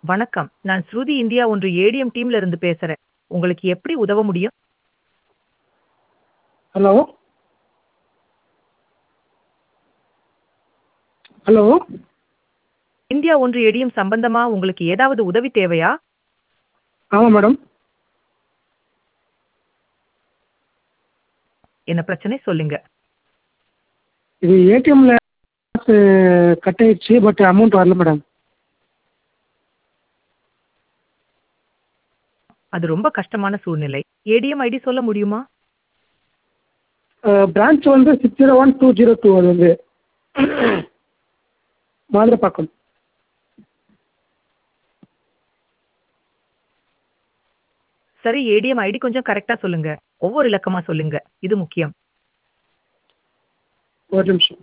வணக்கம் நான் ஸ்ருதி இந்தியா ஒன்று ஏடிஎம் டீம்ல இருந்து பேசுறேன் உங்களுக்கு எப்படி உதவ முடியும் ஹலோ ஹலோ இந்தியா ஒன்று ஏடிஎம் சம்பந்தமா உங்களுக்கு ஏதாவது உதவி தேவையா ஆமாம் மேடம் என்ன பிரச்சனை சொல்லுங்க இது ஏடிஎம்ல கட் ஆயிடுச்சு பட் அமௌண்ட் வரல மேடம் அது ரொம்ப கஷ்டமான சூழ்நிலை ஏடிஎம் ஐடி சொல்ல முடியுமா பிரான்ச் வந்து six zero one two zero two அது வந்து மாதுளப்பாக்கம் சரி ஏடிஎம் ஐடி கொஞ்சம் கரெக்டா சொல்லுங்க ஒவ்வொரு இலக்கமா சொல்லுங்க இது முக்கியம் ஒரு நிமிஷம்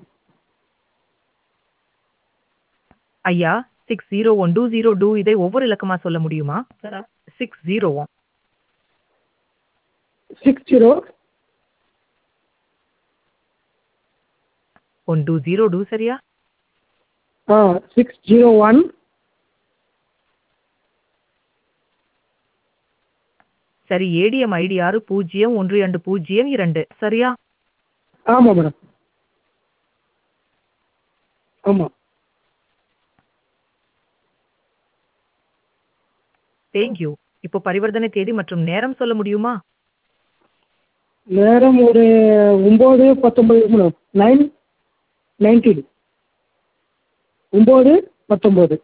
ஐயா six zero one two zero two இதை ஒவ்வொரு இலக்கமா சொல்ல முடியுமா six zero one six zero one two zero two சரியா ஆ சிக்ஸ் ஜீரோ ஒன் சரி ஏடிஎம் ஐடி ஆறு பூஜ்ஜியம் ஒன்று இரண்டு பூஜ்ஜியம் இரண்டு சரியா ஆமாம் மேடம் ஆமாம் தேங்க்யூ இப்போ பரிவர்த்தனை தேதி மற்றும் நேரம் சொல்ல முடியுமா நேரம் ஒரு ஒம்பது பத்தொம்பது மேடம் நைன் நைன்டீன் ஒம்பது பத்தொம்பது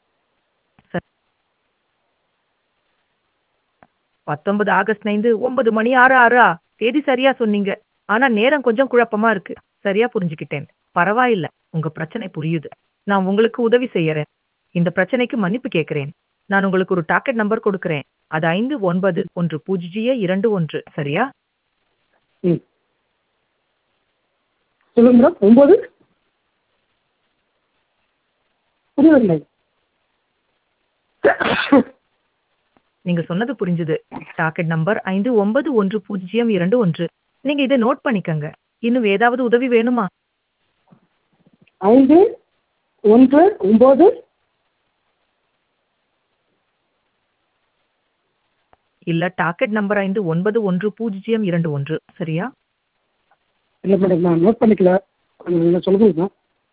பத்தொன்பது ஆகஸ்ட் ஐந்து ஒன்பது மணி ஆறு ஆறா தேதி சரியா சொன்னீங்க ஆனா நேரம் கொஞ்சம் குழப்பமா இருக்கு சரியா புரிஞ்சுக்கிட்டேன் பரவாயில்ல உங்க பிரச்சனை புரியுது நான் உங்களுக்கு உதவி செய்யறேன் இந்த பிரச்சனைக்கு மன்னிப்பு கேட்கிறேன் நான் உங்களுக்கு ஒரு டாக்கெட் நம்பர் கொடுக்கிறேன் அது ஐந்து ஒன்பது ஒன்று பூஜ்ஜிய இரண்டு ஒன்று சரியா ம் சொல்லுங்க மேடம் ஒம்பது புரியவில்லை நீங்க சொன்னது புரிஞ்சுது டாக்கெட் நம்பர் ஐந்து ஒன்பது ஒன்று பூஜ்ஜியம் இரண்டு ஒன்று நீங்க இதை நோட் பண்ணிக்கங்க இன்னும் ஏதாவது உதவி வேணுமா ஐந்து ஒன்று ஒம்பது இல்ல டாக்கெட் நம்பர் ஐந்து ஒன்பது ஒன்று பூஜ்ஜியம் இரண்டு ஒன்று சரியா இல்லை மேடம் நான் நோட் பண்ணிக்கல கொஞ்சம் நீங்கள் சொல்ல முடியுமா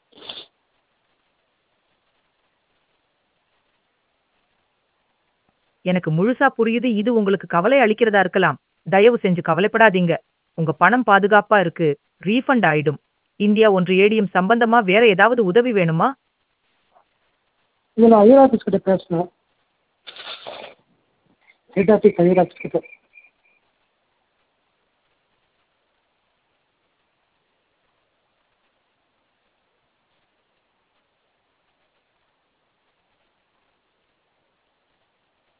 எனக்கு முழுசா புரியுது இது உங்களுக்கு கவலை அளிக்கிறதா இருக்கலாம் தயவு செஞ்சு கவலைப்படாதீங்க உங்க பணம் பாதுகாப்பா இருக்கு ரீஃபண்ட் ஆயிடும் இந்தியா ஒன்று ஏடிஎம் சம்பந்தமா வேற ஏதாவது உதவி வேணுமா இல்லை நான் ஐயர் ஆஃபீஸ் கிட்ட பேசுனேன் ஹெட் ஆஃபீஸ் ஐயர் ஆஃபீஸ் கிட்ட